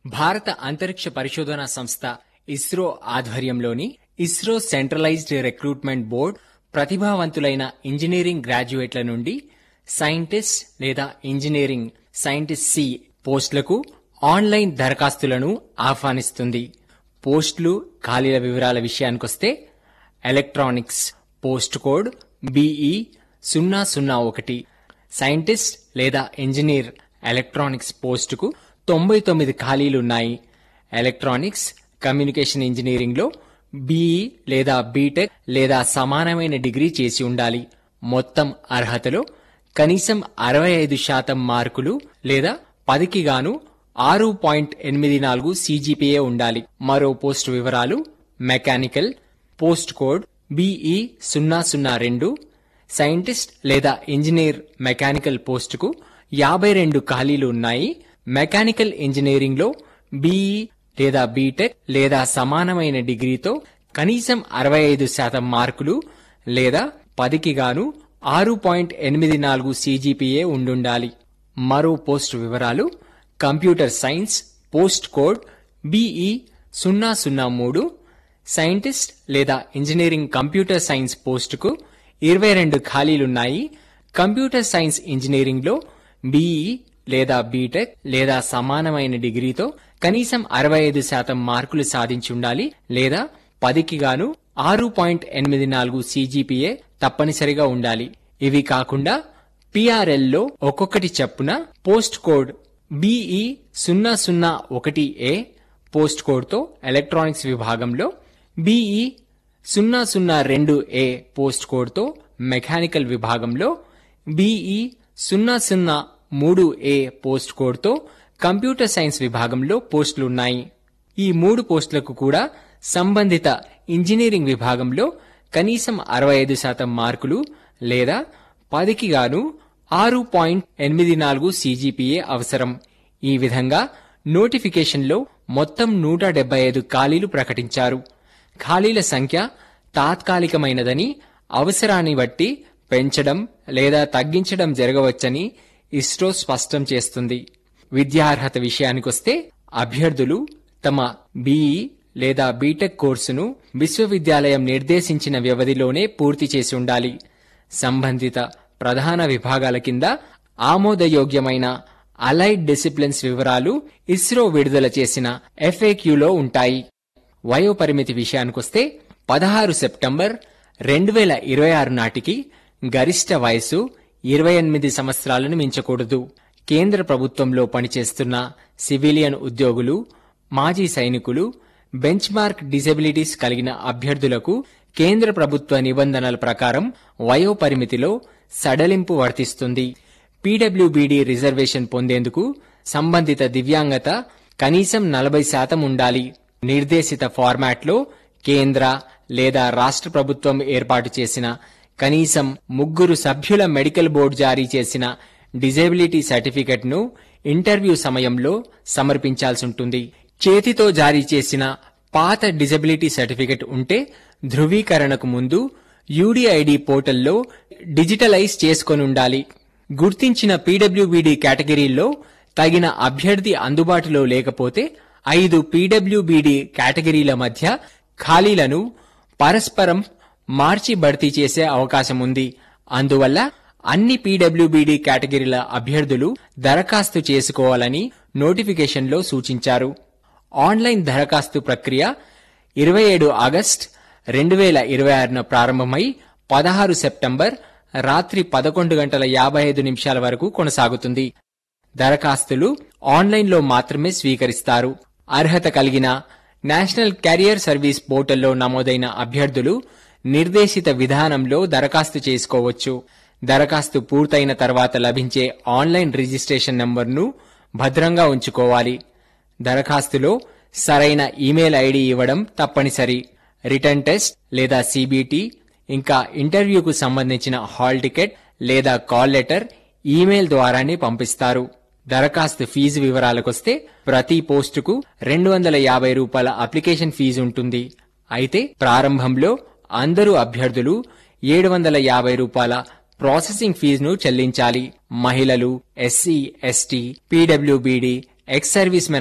భారత అంతరిక్ష పరిశోధనా సంస్థ ఇస్రో ఆధ్వర్యంలోని ఇస్రో సెంట్రలైజ్డ్ రిక్రూట్మెంట్ బోర్డ్ ప్రతిభావంతులైన ఇంజనీరింగ్ గ్రాడ్యుయేట్ల నుండి సైంటిస్ట్ లేదా ఇంజనీరింగ్ సైంటిస్ట్ సి పోస్టులకు ఆన్లైన్ దరఖాస్తులను ఆహ్వానిస్తుంది పోస్టులు ఖాళీల వివరాల విషయానికొస్తే ఎలక్ట్రానిక్స్ పోస్ట్ కోడ్ బిఈ సున్నా సున్నా ఒకటి సైంటిస్ట్ లేదా ఇంజనీర్ ఎలక్ట్రానిక్స్ పోస్టుకు తొంభై తొమ్మిది ఖాళీలున్నాయి ఎలక్ట్రానిక్స్ కమ్యూనికేషన్ ఇంజనీరింగ్లో బీఈ లేదా బీటెక్ లేదా సమానమైన డిగ్రీ చేసి ఉండాలి మొత్తం అర్హతలో కనీసం అరవై ఐదు శాతం మార్కులు లేదా పదికి గాను ఆరు పాయింట్ ఎనిమిది నాలుగు సీజీపీఏ ఉండాలి మరో పోస్టు వివరాలు మెకానికల్ పోస్ట్ కోడ్ బిఈ సున్నా సున్నా రెండు సైంటిస్ట్ లేదా ఇంజనీర్ మెకానికల్ పోస్టుకు యాభై రెండు ఖాళీలు ఉన్నాయి మెకానికల్ ఇంజనీరింగ్ లో బీఈ లేదా బీటెక్ లేదా సమానమైన డిగ్రీతో కనీసం అరవై ఐదు శాతం మార్కులు లేదా పదికి గాను ఆరు పాయింట్ ఎనిమిది నాలుగు సీజీపీఏ ఉండుండాలి మరో పోస్ట్ వివరాలు computer science post code BE సున్నా సున్నా మూడు సైంటిస్ట్ లేదా ఇంజనీరింగ్ కంప్యూటర్ సైన్స్ పోస్టుకు ఇరవై రెండు ఖాళీలున్నాయి కంప్యూటర్ సైన్స్ ఇంజనీరింగ్ లో బీఈ లేదా బీటెక్ లేదా సమానమైన డిగ్రీతో కనీసం అరవై ఐదు శాతం మార్కులు సాధించి ఉండాలి లేదా పదికి గాను ఆరు పాయింట్ ఎనిమిది నాలుగు సీజీపీఏ తప్పనిసరిగా ఉండాలి ఇవి కాకుండా పిఆర్ఎల్ లో ఒక్కొక్కటి చప్పున పోస్ట్ కోడ్ బిఈ సున్నా సున్నా ఒకటి ఏ పోస్ట్ కోడ్తో ఎలక్ట్రానిక్స్ విభాగంలో బిఈ సున్నా సున్నా రెండు ఏ పోస్ట్ కోడ్తో మెకానికల్ విభాగంలో బిఈ సున్నా సున్నా మూడు ఏ పోస్ట్ కోడ్తో కంప్యూటర్ సైన్స్ విభాగంలో పోస్టులున్నాయి ఈ మూడు పోస్టులకు కూడా సంబంధిత ఇంజనీరింగ్ విభాగంలో కనీసం అరవై ఐదు శాతం మార్కులు లేదా పదికి గాను ఆరు పాయింట్ ఎనిమిది నాలుగు సీజీపీఏ అవసరం ఈ విధంగా నోటిఫికేషన్లో మొత్తం నూట డెబ్బై ఐదు ఖాళీలు ప్రకటించారు ఖాళీల సంఖ్య తాత్కాలికమైనదని అవసరాన్ని బట్టి పెంచడం లేదా తగ్గించడం జరగవచ్చని ఇస్రో స్పష్టం చేస్తుంది విద్యార్హత విషయానికొస్తే అభ్యర్థులు తమ బీఈ లేదా బీటెక్ కోర్సును విశ్వవిద్యాలయం నిర్దేశించిన వ్యవధిలోనే పూర్తి చేసి ఉండాలి సంబంధిత ప్రధాన విభాగాల కింద ఆమోదయోగ్యమైన అలైడ్ డిసిప్లిన్స్ వివరాలు ఇస్రో విడుదల చేసిన ఎఫ్ఏక్యూలో ఉంటాయి వయోపరిమితి విషయానికొస్తే పదహారు సెప్టెంబర్ రెండు వేల ఇరవై ఆరు నాటికి గరిష్ట వయసు ఇరవై ఎనిమిది సంవత్సరాలను మించకూడదు కేంద్ర ప్రభుత్వంలో పనిచేస్తున్న సివిలియన్ ఉద్యోగులు మాజీ సైనికులు బెంచ్ మార్క్ డిజబిలిటీస్ కలిగిన అభ్యర్థులకు కేంద్ర ప్రభుత్వ నిబంధనల ప్రకారం వయోపరిమితిలో సడలింపు వర్తిస్తుంది పీడబ్ల్యూబీడీ రిజర్వేషన్ పొందేందుకు సంబంధిత దివ్యాంగత కనీసం నలభై శాతం ఉండాలి నిర్దేశిత ఫార్మాట్లో కేంద్ర లేదా రాష్ట్ర ప్రభుత్వం ఏర్పాటు చేసిన కనీసం ముగ్గురు సభ్యుల మెడికల్ బోర్డు జారీ చేసిన డిజేబిలిటీ సర్టిఫికెట్ ను ఇంటర్వ్యూ సమయంలో సమర్పించాల్సి ఉంటుంది చేతితో జారీ చేసిన పాత డిజబిలిటీ సర్టిఫికెట్ ఉంటే ధృవీకరణకు ముందు యూడిఐడి పోర్టల్లో డిజిటలైజ్ చేసుకొని ఉండాలి గుర్తించిన పీడబ్ల్యూబీడీ కేటగిరీల్లో తగిన అభ్యర్థి అందుబాటులో లేకపోతే ఐదు పీడబ్ల్యూబీడీ కేటగిరీల మధ్య ఖాళీలను పరస్పరం మార్చి భర్తీ చేసే అవకాశం ఉంది అందువల్ల అన్ని పీడబ్ల్యూబీడీ కేటగిరీల అభ్యర్థులు దరఖాస్తు చేసుకోవాలని నోటిఫికేషన్లో సూచించారు ఆన్లైన్ దరఖాస్తు ప్రక్రియ ఇరవై ఏడు ఆగస్ట్ రెండు వేల ఇరవై ఆరున ప్రారంభమై పదహారు సెప్టెంబర్ రాత్రి పదకొండు గంటల యాభై ఐదు నిమిషాల వరకు కొనసాగుతుంది దరఖాస్తులు ఆన్లైన్లో మాత్రమే స్వీకరిస్తారు అర్హత కలిగిన నేషనల్ కెరియర్ సర్వీస్ పోర్టల్లో నమోదైన అభ్యర్థులు నిర్దేశిత విధానంలో దరఖాస్తు చేసుకోవచ్చు దరఖాస్తు పూర్తయిన తర్వాత లభించే ఆన్లైన్ రిజిస్ట్రేషన్ నంబర్ను భద్రంగా ఉంచుకోవాలి దరఖాస్తులో సరైన ఈమెయిల్ ఐడి ఇవ్వడం తప్పనిసరి రిటర్న్ టెస్ట్ లేదా సిబిటి ఇంకా ఇంటర్వ్యూకు సంబంధించిన హాల్ టికెట్ లేదా కాల్ లెటర్ ఈమెయిల్ ద్వారానే పంపిస్తారు దరఖాస్తు ఫీజు వివరాలకొస్తే ప్రతి పోస్టుకు రెండు వందల యాభై రూపాయల అప్లికేషన్ ఫీజు ఉంటుంది అయితే ప్రారంభంలో అందరూ అభ్యర్థులు ఏడు వందల యాభై రూపాయల ప్రాసెసింగ్ ఫీజును చెల్లించాలి మహిళలు ఎస్సీ ఎస్టీ పీడబ్ల్యూబీడీ ఎక్స్ సర్వీస్ మెన్